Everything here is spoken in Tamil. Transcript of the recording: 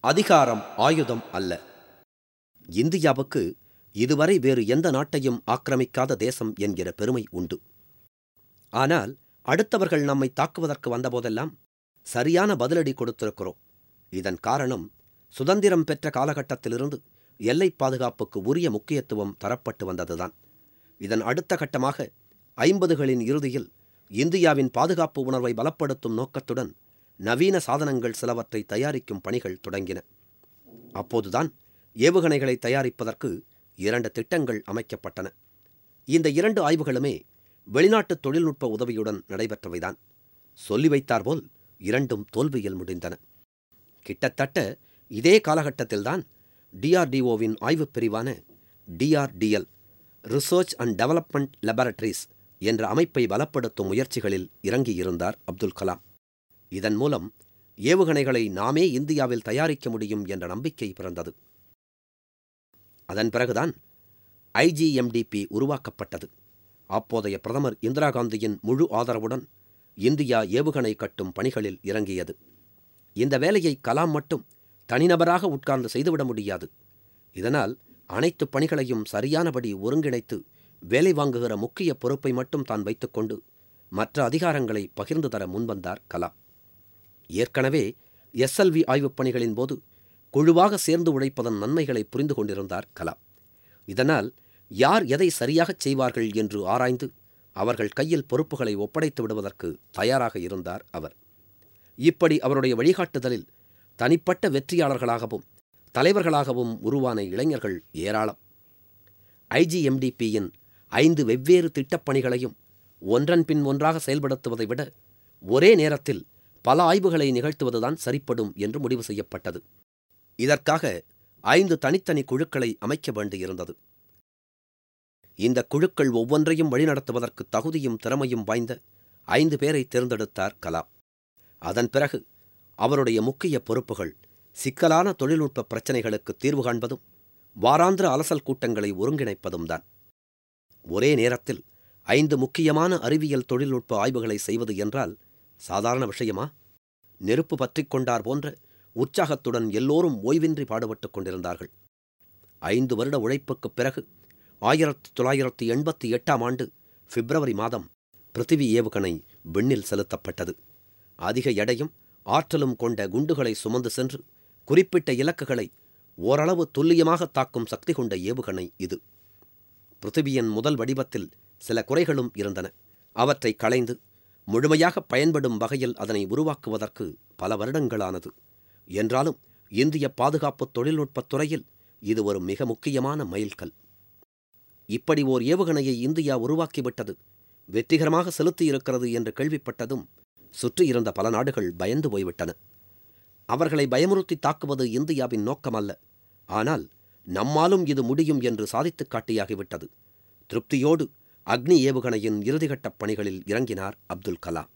அதிகாரம் ஆயுதம் அல்ல இந்தியாவுக்கு இதுவரை வேறு எந்த நாட்டையும் ஆக்கிரமிக்காத தேசம் என்கிற பெருமை உண்டு ஆனால் அடுத்தவர்கள் நம்மை தாக்குவதற்கு வந்தபோதெல்லாம் சரியான பதிலடி கொடுத்திருக்கிறோம் இதன் காரணம் சுதந்திரம் பெற்ற காலகட்டத்திலிருந்து எல்லை பாதுகாப்புக்கு உரிய முக்கியத்துவம் தரப்பட்டு வந்ததுதான் இதன் அடுத்த கட்டமாக ஐம்பதுகளின் இறுதியில் இந்தியாவின் பாதுகாப்பு உணர்வை பலப்படுத்தும் நோக்கத்துடன் நவீன சாதனங்கள் சிலவற்றை தயாரிக்கும் பணிகள் தொடங்கின அப்போதுதான் ஏவுகணைகளை தயாரிப்பதற்கு இரண்டு திட்டங்கள் அமைக்கப்பட்டன இந்த இரண்டு ஆய்வுகளுமே வெளிநாட்டு தொழில்நுட்ப உதவியுடன் நடைபெற்றவைதான் சொல்லி வைத்தாற்போல் இரண்டும் தோல்வியில் முடிந்தன கிட்டத்தட்ட இதே காலகட்டத்தில்தான் டிஆர்டிஓவின் ஆய்வுப் பிரிவான DRDL research and development laboratories என்ற அமைப்பை பலப்படுத்தும் முயற்சிகளில் இறங்கியிருந்தார் அப்துல் கலாம் இதன் மூலம் ஏவுகணைகளை நாமே இந்தியாவில் தயாரிக்க முடியும் என்ற நம்பிக்கை பிறந்தது அதன் பிறகுதான் ஐஜிஎம்டிபி உருவாக்கப்பட்டது அப்போதைய பிரதமர் இந்திரா காந்தியின் முழு ஆதரவுடன் இந்தியா ஏவுகணை கட்டும் பணிகளில் இறங்கியது இந்த வேலையை கலாம் மட்டும் தனிநபராக உட்கார்ந்து செய்துவிட முடியாது இதனால் அனைத்து பணிகளையும் சரியானபடி ஒருங்கிணைத்து வேலை வாங்குகிற முக்கிய பொறுப்பை மட்டும் தான் வைத்துக்கொண்டு மற்ற அதிகாரங்களை பகிர்ந்து தர முன்வந்தார் கலாம் ஏற்கனவே எஸ்எல்வி ஆய்வுப் பணிகளின் போது குழுவாக சேர்ந்து உழைப்பதன் நன்மைகளை புரிந்து கொண்டிருந்தார் கலாம் இதனால் யார் எதை சரியாகச் செய்வார்கள் என்று ஆராய்ந்து அவர்கள் கையில் பொறுப்புகளை ஒப்படைத்து விடுவதற்கு தயாராக இருந்தார் அவர் இப்படி அவருடைய வழிகாட்டுதலில் தனிப்பட்ட வெற்றியாளர்களாகவும் தலைவர்களாகவும் உருவான இளைஞர்கள் ஏராளம் ஐஜிஎம்டிபியின் ஐந்து வெவ்வேறு திட்டப்பணிகளையும் ஒன்றன் பின் ஒன்றாக செயல்படுத்துவதை விட ஒரே நேரத்தில் பல ஆய்வுகளை நிகழ்த்துவதுதான் சரிப்படும் என்று முடிவு செய்யப்பட்டது இதற்காக ஐந்து தனித்தனி குழுக்களை அமைக்க வேண்டியிருந்தது இந்த குழுக்கள் ஒவ்வொன்றையும் வழிநடத்துவதற்கு தகுதியும் திறமையும் வாய்ந்த ஐந்து பேரை தேர்ந்தெடுத்தார் கலாம் அதன் பிறகு அவருடைய முக்கிய பொறுப்புகள் சிக்கலான தொழில்நுட்ப பிரச்சினைகளுக்கு தீர்வு காண்பதும் வாராந்திர அலசல் கூட்டங்களை ஒருங்கிணைப்பதும் தான் ஒரே நேரத்தில் ஐந்து முக்கியமான அறிவியல் தொழில்நுட்ப ஆய்வுகளை செய்வது என்றால் சாதாரண விஷயமா நெருப்பு பற்றிக் கொண்டார் போன்ற உற்சாகத்துடன் எல்லோரும் ஓய்வின்றி பாடுபட்டுக் கொண்டிருந்தார்கள் ஐந்து வருட உழைப்புக்குப் பிறகு ஆயிரத்தி தொள்ளாயிரத்தி எண்பத்தி எட்டாம் ஆண்டு பிப்ரவரி மாதம் பிருத்திவி ஏவுகணை விண்ணில் செலுத்தப்பட்டது அதிக எடையும் ஆற்றலும் கொண்ட குண்டுகளை சுமந்து சென்று குறிப்பிட்ட இலக்குகளை ஓரளவு துல்லியமாக தாக்கும் சக்தி கொண்ட ஏவுகணை இது பிருத்திவியின் முதல் வடிவத்தில் சில குறைகளும் இருந்தன அவற்றை களைந்து முழுமையாக பயன்படும் வகையில் அதனை உருவாக்குவதற்கு பல வருடங்களானது என்றாலும் இந்திய பாதுகாப்பு தொழில்நுட்பத் துறையில் இது ஒரு மிக முக்கியமான மைல்கல் இப்படி ஓர் ஏவுகணையை இந்தியா உருவாக்கிவிட்டது வெற்றிகரமாக செலுத்தியிருக்கிறது என்று கேள்விப்பட்டதும் சுற்றியிருந்த பல நாடுகள் பயந்து போய்விட்டன அவர்களை பயமுறுத்தி தாக்குவது இந்தியாவின் நோக்கமல்ல ஆனால் நம்மாலும் இது முடியும் என்று சாதித்துக் காட்டியாகிவிட்டது திருப்தியோடு அக்னி ஏவுகணையின் இறுதிக்கட்டப் பணிகளில் இறங்கினார் அப்துல் கலாம்